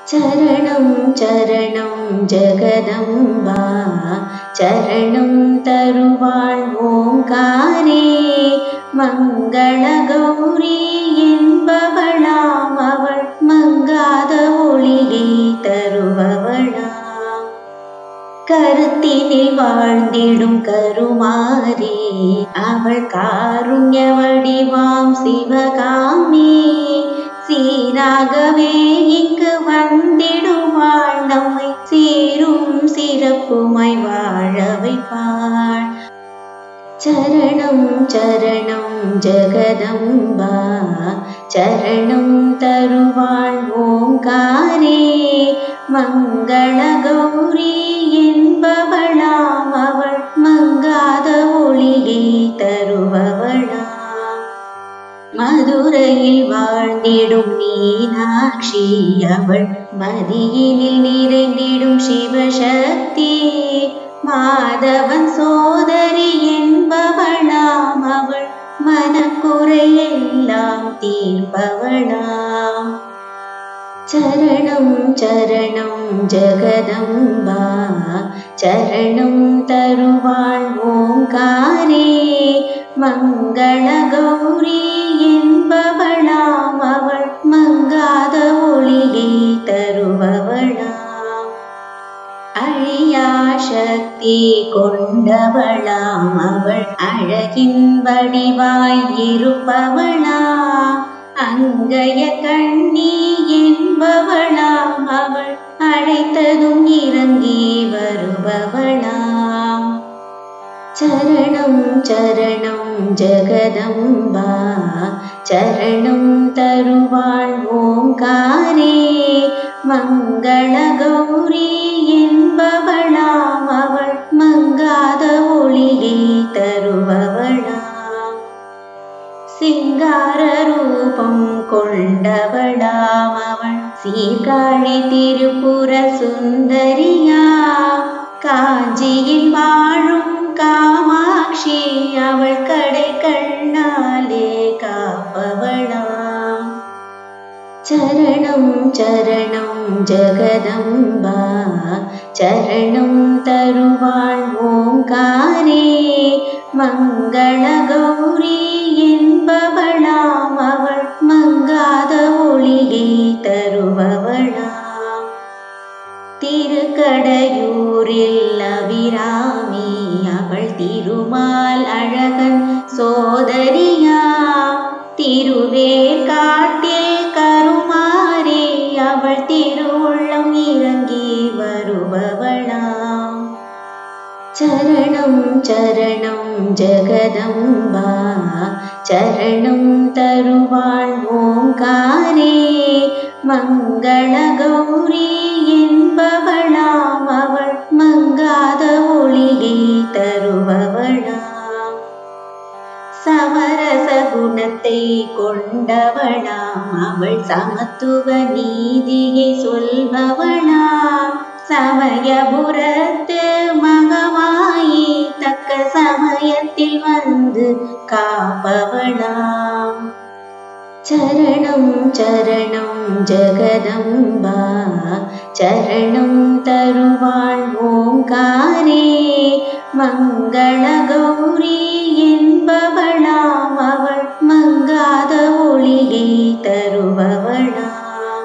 சரணம் சரணம் ஜெகதம்பா சரணம் தருவாள் ஓங்காரே மங்கள கௌரி என்பவளாம் அவள் மங்காத ஒளியை தருபவளாம் கருத்தினில் வாழ்ந்திடும் கருமாறே அவள் காருண்ய வடிவாம் சிவகாமே சீராகவே இங்கு வந்திடுவாள் நம்மை சீரும் சிறப்புமாய் வாழ வைப்பாள் சரணம் சரணம் ஜெகதம்பா சரணம் தருவாள் ஓங்காரே மங்கள கௌரி என்பவளாம் அவள் மங்காத ஒளியை தருபவளாம் மதுரையில் வாழ்ந்திடும் மீனாட்சி அவள் மதியினில் நிறைந்திடும் சிவசக்தி மாதவன் சோதரி என்பவளாம் அவள் மனக்குறையெல்லாம் தீர்ப்பவளாம் சரணம் சரணம் ஜெகதம்பா சரணம் தருவாள் ஓங்காரே மங்கள கௌரி என்பவளாம் அவள் மங்காத ஒளியை தருபவளாம் அழியா சக்தி கொண்டவளாம் அவள் அழகின் வடிவாய் இருப்பவளாம் அங்கைய கண்ணி என்பவளாம் அவள் அழைத்ததும் இறங்கி வருபவளாம் சரணம் சரணம் ஜெகதம்பா சரணம் தருவாள் ஓங்காரே மங்கள கௌரி என்பவளாம் அவள் மங்காத ஒளியை தருபவளாம் சிங்கார ரூபம் கொண்டவளாம் அவள் சீர்காழி திருப்புர சுந்தரியா காஞ்சியில் வாழும் காமாட்சி அவள் கடை கண்ணாலே காப்பவளாம் சரணம் சரணம் ஜெகதம்பா சரணம் தருவாள் ஓங்காரே மங்கள கௌரி என்பவளாம் அவள் மங்காத ஒளியை தருபவளாம் திருக்கடையூரில் அபிராமி அவள் திருமால் அழகன் சோதரியா திருவேற்காட்டில் கருமாறி அவள் திருவுள்ளம் இறங்கி வருபவளாம் சரணம் சரணம் ஜெகதம்பா சரணம் தருவாள் ஓங்காரே மங்கள கௌரி என்பவளாம் அவள் மங்காத ஒளியை தருபவளாம் சமரச குணத்தை கொண்டவளாம் அவள் சமத்துவ நீதியை சொல்பவளாம் சமயபுரத்து மகமாயி தக்க சமயத்தில் வந்து காப்பவளாம் சரணம் சரணம் ஜெகதம்பா சரணம் தருவாள் ஓங்காரே மங்கள கௌரி என்பவளாம் அவள் மங்காத ஒளியை தருபவளாம்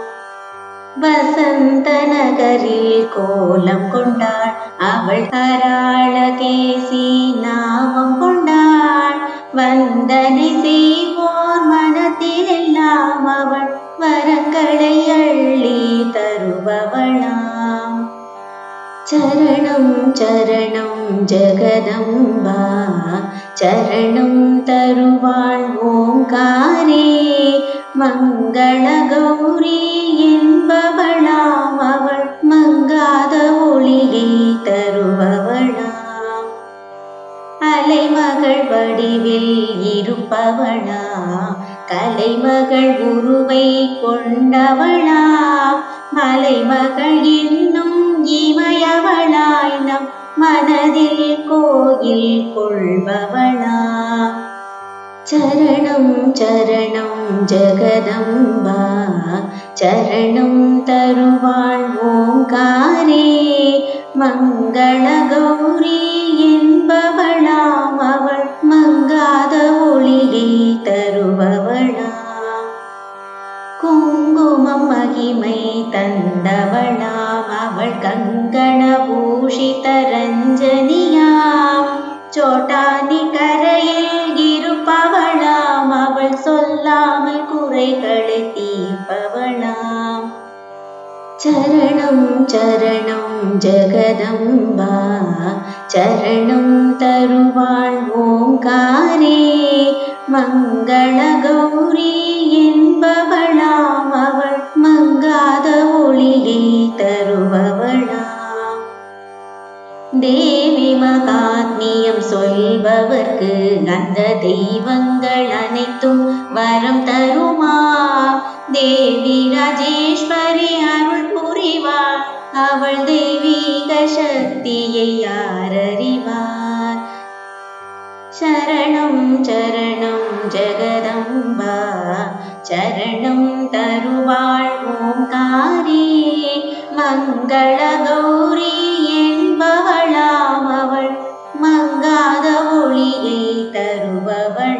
வசந்த நகரில் கோலம் கொண்டாள் அவள் கராளகேசி நாமம் கொண்டாள் வந்தனை செய்வோர் மனத்திலெல்லாம் அவள் வரங்களை அள்ளி தருபவளாம் சரணம் சரணம் ஜெகதம்பா சரணம் தருவாள் ஓங்காரே மங்கள கௌரி என்பவளாம் அவள் மங்காத ஒளியை தருபவளாம் அலைமகள் வடிவில் இருப்பவளாம் கலைமகள் உருவை கொண்டவளாம் மலைமகள் இன்னும் இமயவளாய் நம் மனதில் கோயில் கொள்பவளாம் சரணம் சரணம் ஜெகதம்பா சரணம் தருவாள் ஓங்காரே மங்கள கௌரி என்பவளாம் அவள் மங்காத ஒளியை தருபவளாம் குங்குமம் மகிமை தந்தவளாம் அவள் கங்கண பூஷித ரஞ்சனியாம் சோட்டானி கரையில் இருப்பவளாம் அவள் சொல்லாமல் குறைகளை தீர்ப்பவளாம் சரணம் சரணம் ஜெகதம்பா சரணம் தருவாள் ஓங்காரே மங்கள கௌரி என்பவளாம் அவள் மங்காத ஒளியை தருபவளாம் தேவி மகாத்மியம் சொல்பவர்க்கு அந்த தெய்வங்கள் அனைத்தும் வரம் தருமா தேவி ராஜேஸ்வரி அருள் புரிவாள் அவள் தெய்வீக சக்தியை யார் அறிவார் சரணம் சரணம் ஜெகதம்பா சரணம் தருவாள் ஓங்காரே மங்கள கௌரி என்பவளாம் அவள் மங்காத ஒளியை தருபவள்